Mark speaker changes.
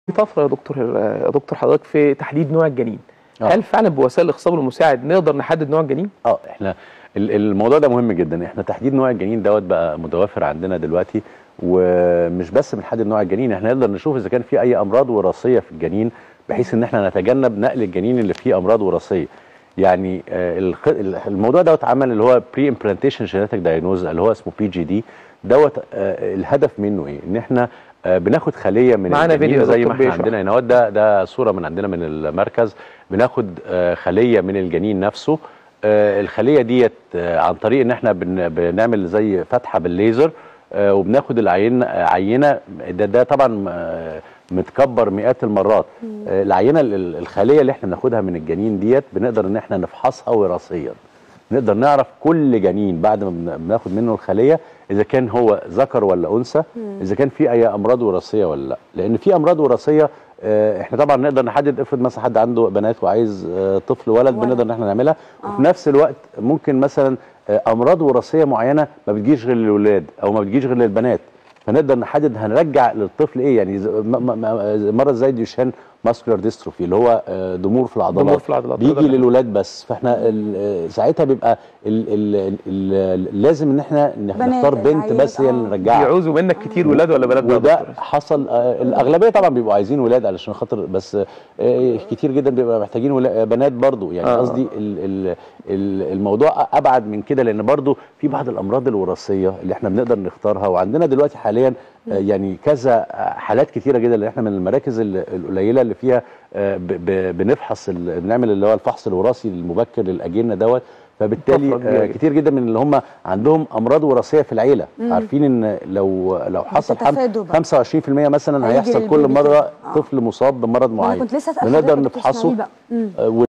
Speaker 1: طفره يا دكتور يا دكتور حضرتك في تحديد نوع الجنين
Speaker 2: آه.
Speaker 1: هل فعلا بوسائل الاخصاب المساعد نقدر نحدد نوع الجنين
Speaker 2: اه احنا ال- الموضوع ده مهم جدا احنا تحديد نوع الجنين دوت بقى متوفر عندنا دلوقتي ومش بس بنحدد نوع الجنين احنا نقدر نشوف اذا كان في اي امراض وراثيه في الجنين بحيث ان احنا نتجنب نقل الجنين اللي فيه امراض وراثيه يعني آه، الخ- ال- الموضوع دوت عمل اللي هو بري امبلانتيشن جينيتك دايجنوز اللي هو اسمه بي جي دي دوت آه، الهدف منه ايه ان احنا آه، بناخد خليه من
Speaker 1: معانا
Speaker 2: الجنين
Speaker 1: فيديو يا
Speaker 2: زي
Speaker 1: دكتور
Speaker 2: ما احنا
Speaker 1: بيشرح.
Speaker 2: عندنا هنا اهوت ده ده صوره من عندنا من المركز بناخد آه، خليه من الجنين نفسه آه، الخليه ديت آه، عن طريق ان احنا بن- بنعمل زي فتحه بالليزر آه، وبناخد العين آه، عينه ده ده طبعا آه، متكبر مئات المرات آه، العينه ال- ال- الخليه اللي احنا بناخدها من الجنين ديت بنقدر ان احنا نفحصها وراثيا نقدر نعرف كل جنين بعد ما بن- بناخد منه الخليه اذا كان هو ذكر ولا انثى اذا كان في اي امراض وراثيه ولا لا لان في امراض وراثيه آه، احنا طبعا نقدر نحدد افرض مثلا حد عنده بنات وعايز آه، طفل ولد
Speaker 3: ولد.
Speaker 2: بنقدر ان احنا نعملها وفي نفس الوقت ممكن مثلا آه، امراض وراثيه معينه ما بتجيش غير للولاد او ما بتجيش غير للبنات فنقدر نحدد هنرجع للطفل ايه يعني ز- م- م- م- مرض زي ديوشان ماسكولار ديستروفي اللي هو آه، ضمور في العضلات
Speaker 1: ضمور في العضلات.
Speaker 2: بيجي
Speaker 1: ده-
Speaker 2: للولاد بس فاحنا ال- آه، ساعتها بيبقى ال ال ال لازم ان احنا
Speaker 3: بنات،
Speaker 2: نختار بنت
Speaker 3: العيال،
Speaker 2: بس هي اللي
Speaker 3: آه.
Speaker 2: نرجعها
Speaker 1: بيعوزوا منك كتير ولاد ولا بنات بقى يا
Speaker 2: وده
Speaker 1: دكتور؟
Speaker 2: حصل آه الاغلبيه طبعا بيبقوا عايزين ولاد علشان خاطر بس آه كتير جدا بيبقى محتاجين ولا- بنات برضو يعني
Speaker 1: آه.
Speaker 2: قصدي ال ال ال الموضوع ابعد من كده لان برضو في بعض الامراض الوراثيه اللي احنا بنقدر نختارها وعندنا دلوقتي حاليا آه يعني كذا آه، حالات كتيره جدا اللي احنا من المراكز ال- القليله اللي فيها آه ب- ب- بنفحص ال- بنعمل اللي هو الفحص الوراثي المبكر للاجنه دوت فبالتالي
Speaker 1: طفرة كبيرة
Speaker 2: آه
Speaker 1: جدا.
Speaker 2: كتير جدا من اللي هم عندهم امراض وراثيه في العيله عارفين ان لو لو حصل حمل
Speaker 3: بتتفادوا بقى.
Speaker 2: 25% مثلا
Speaker 3: هيجي
Speaker 2: هيحصل كل
Speaker 3: للبيبي
Speaker 2: مره
Speaker 3: كده. آه.
Speaker 2: طفل مصاب بمرض
Speaker 3: انا
Speaker 2: معين
Speaker 3: كنت لسه اسال
Speaker 2: بنقدر
Speaker 3: حضرتك
Speaker 2: نفحصه
Speaker 3: تسمعيه بقى. مم.
Speaker 2: آه،